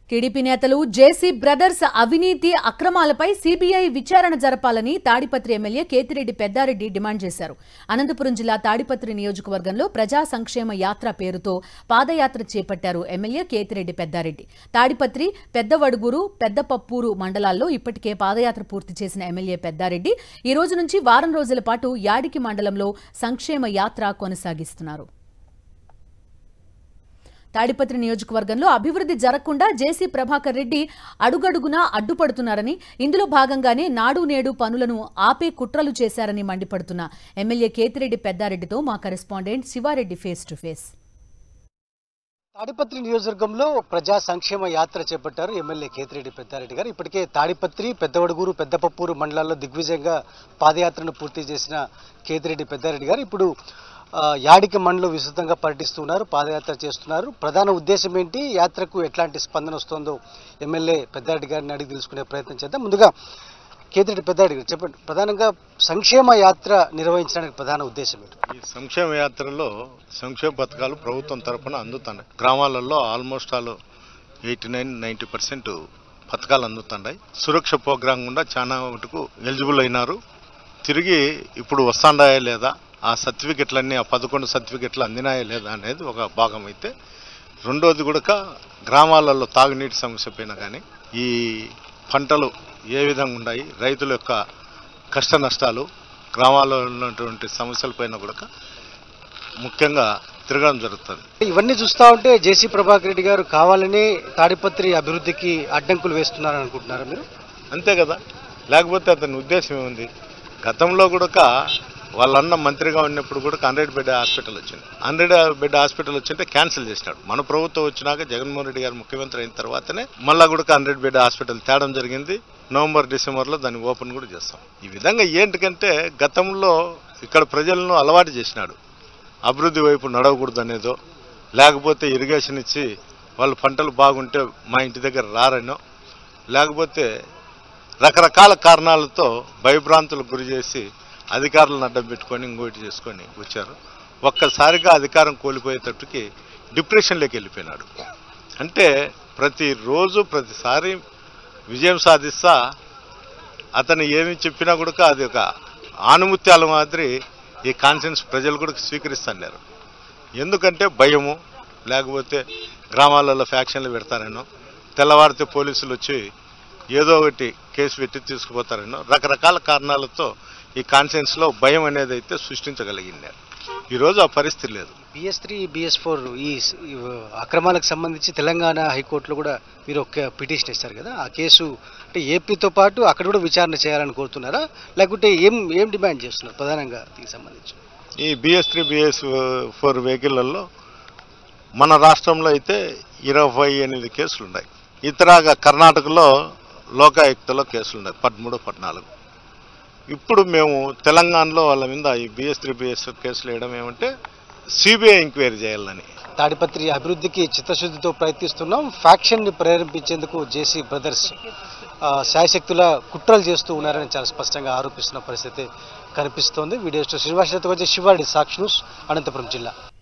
TDP నేతలు JC brothers అవినీతి అక్రమాలపై CBI విచారణ జరపాలని తాడిపత్రి ఎమ్మెల్యే కేతిరెడ్డి పెద్దారెడ్డి డిమాండ్ చేశారు అనంతపురం జిల్లా తాడిపత్రి నియోజకవర్గంలో ప్రజా సంక్షేమ యాత్ర పేరుతో పాదయాత్ర చేపట్టారు ఎమ్మెల్యే కేతిరెడ్డి పెద్దారెడ్డి తాడిపత్రి పెద్దవడుగురు పెద్దపప్పూరు మండలాల్లో ఇప్పటికే పాదయాత్ర పూర్తి చేసిన ఎమ్మెల్యే పెద్దారెడ్డి ఈ రోజు నుంచి వారం రోజుల పాటు యాడికి మండలంలో సంక్షేమ యాత్ర కొనసాగిస్తున్నారు తాడిపత్రి నియోజకవర్గంలో అభివృద్ధి జరగకుండా జేసీ ప్రభాకర్ రెడ్డి అడుగడుగునా అడ్డుపడుతున్నారని ఇందులో భాగంగానే నాడు నేడు పనులను ఆపే కుట్రలు చేశారని మండిపడుతున్న ఎమ్మెల్యే కేతిరెడ్డి పెద్దారెడ్డితో మా correspondent Sivareddy face to face Tadipatri నియోజకవర్గంలో ప్రజా సంక్షేమ యాత్ర చేపట్టారు ఎమ్మెల్యే కేతిరెడ్డి పెద్దారెడ్డి గారు ఇప్పటికే తాడిపత్రి పెద్దవడుగూరు పెద్దపప్పూరు మండలాల్లో దిగ్విజయంగా పాదయాత్రను పూర్తి చేసిన కేతిరెడ్డి పెద్దారెడ్డి గారు ఇప్పుడు ఆ, యాడికి మండలం విస్తృతంగా పర్యటిస్తున్నారు పాదయాత్ర చేస్తున్నారు ప్రధాన ఉద్దేశం ఏంటి యాత్రకు ఎట్లాంటి స్పందన వస్తుందో ఎమ్మెల్యే పెద్దారెడ్డి గారిని అడిగి తెలుసుకునే ప్రయత్నం చేద్దాం ముందుగా కేతిరెడ్డి పెద్దారెడ్డి గారు చెప్పండి ప్రధానంగా సంక్షేమ యాత్ర నిర్వహించడానికి ప్రధాన ఉద్దేశం ఏంటి ఈ సంక్షేమ యాత్రలో సంక్షేమ పథకాలు ప్రభుత్వం తరపున అందుతున్నాయి గ్రామాలలో almost all eighty nine ninety percent పథకాలు అందుతున్నాయి సురక్ష ప్రోగ్రాం గుండా చాలా మటుకు ఎలిజిబుల్ అయినారు తిరిగి ఇప్పుడు వస్తాండాయా లేదా ఆ సర్టిఫికెట్లన్నీ ఆ పదకొండు సర్టిఫికెట్లు అందినాయా లేదా అనేది ఒక భాగం అయితే రెండోది కూడా గ్రామాలలో తాగునీటి సమస్య పైన కానీ ఈ పంటలు ఏ విధంగా ఉన్నాయి రైతుల యొక్క కష్ట నష్టాలు గ్రామాల్లో ఉన్నటువంటి సమస్యలపైన కూడా ముఖ్యంగా తిరగడం జరుగుతుంది ఇవన్నీ చూస్తా ఉంటే జేసీ ప్రభాకర్ రెడ్డి గారు కావాలని తాడిపత్రి అభివృద్ధికి అడ్డంకులు వేస్తున్నారు అనుకుంటున్నారా మీరు అంతే కదా లేకపోతే అతని ఉద్దేశం ఏముంది గతంలో కూడా వాళ్ళన్న మంత్రిగా ఉన్నప్పుడు కూడా హండ్రెడ్ బెడ్ హాస్పిటల్ వచ్చింది హండ్రెడ్ బెడ్ హాస్పిటల్ వచ్చింటే క్యాన్సిల్ చేసినాడు మన ప్రభుత్వం వచ్చినాక జగన్మోహన్ రెడ్డి గారు ముఖ్యమంత్రి అయిన తర్వాతనే మళ్ళా కూడా హండ్రెడ్ బెడ్ హాస్పిటల్ తేడం జరిగింది నవంబర్ డిసెంబర్లో దాన్ని ఓపెన్ కూడా చేస్తాం ఈ విధంగా ఏంటికంటే గతంలో ఇక్కడ ప్రజలను అలవాటు చేసినాడు అభివృద్ధి వైపు నడవకూడదు అనేదో లేకపోతే ఇరిగేషన్ ఇచ్చి వాళ్ళ పంటలు బాగుంటే మా ఇంటి దగ్గర రారనో లేకపోతే రకరకాల కారణాలతో భయభ్రాంతులకు గురి చేసి అధికారులను అడ్డం పెట్టుకొని ఇంకోటి చేసుకొని వచ్చారు ఒక్కసారిగా అధికారం కోల్పోయేటట్టుకి డిప్రెషన్లోకి వెళ్ళిపోయినాడు అంటే ప్రతిరోజు ప్రతిసారి విజయం సాధిస్తా అతను ఏమి చెప్పినా కూడా అది ఒక ఆనుమత్యాల మాదిరి ఈ కాన్సెన్స్ ప్రజలు కూడా స్వీకరిస్తున్నారు ఎందుకంటే భయము లేకపోతే గ్రామాలలో ఫ్యాక్షన్లు పెడతారేనో తెల్లవారితే పోలీసులు వచ్చి ఏదో ఒకటి కేసు పెట్టి తీసుకుపోతారేనో రకరకాల కారణాలతో ఈ కాన్సెన్స్లో భయం అనేది అయితే సృష్టించగలిగినారు ఈరోజు ఆ పరిస్థితి లేదు బిఎస్ త్రీ బిఎస్ ఫోర్ ఈ స్- ఈ అక్రమాలకు సంబంధించి తెలంగాణ హైకోర్టులో కూడా మీరు ఒక పిటిషన్ ఇస్తారు కదా ఆ కేసు అంటే ఏపీతో పాటు అక్కడ కూడా విచారణ చేయాలని కోరుతున్నారా లేకుంటే ఏం ఏం డిమాండ్ చేస్తున్నారు ప్రధానంగా దీనికి సంబంధించి ఈ బిఎస్ త్రీ బిఎస్ ఫోర్ వెహికల్లో మన రాష్ట్రంలో అయితే ఇరవై ఎనిమిది కేసులు ఉన్నాయి ఇతరగా కర్ణాటకలో లోకాయుక్తలో కేసులు ఉన్నాయి పదమూడు పద్నాలుగు ఇప్పుడు మేము తెలంగాణలో వాళ్ళ మీద ఈ బిఎస్ త్రీ బిఎస్ కేసులు వేయడం ఏమంటే సిబిఐ ఎంక్వైరీ చేయాలని తాడిపత్రి అభివృద్ధికి చిత్తశుద్ధితో ప్రయత్నిస్తున్నాం ఫ్యాక్షన్ ని ప్రేరేపించేందుకు జేసీ బ్రదర్స్ ఆ, శాయశక్తుల కుట్రలు చేస్తూ ఉన్నారని చాలా స్పష్టంగా ఆరోపిస్తున్న పరిస్థితి కనిపిస్తోంది వీడియో శ్రీనివాస్ వచ్చి శివాడి సాక్షి న్యూస్ అనంతపురం జిల్లా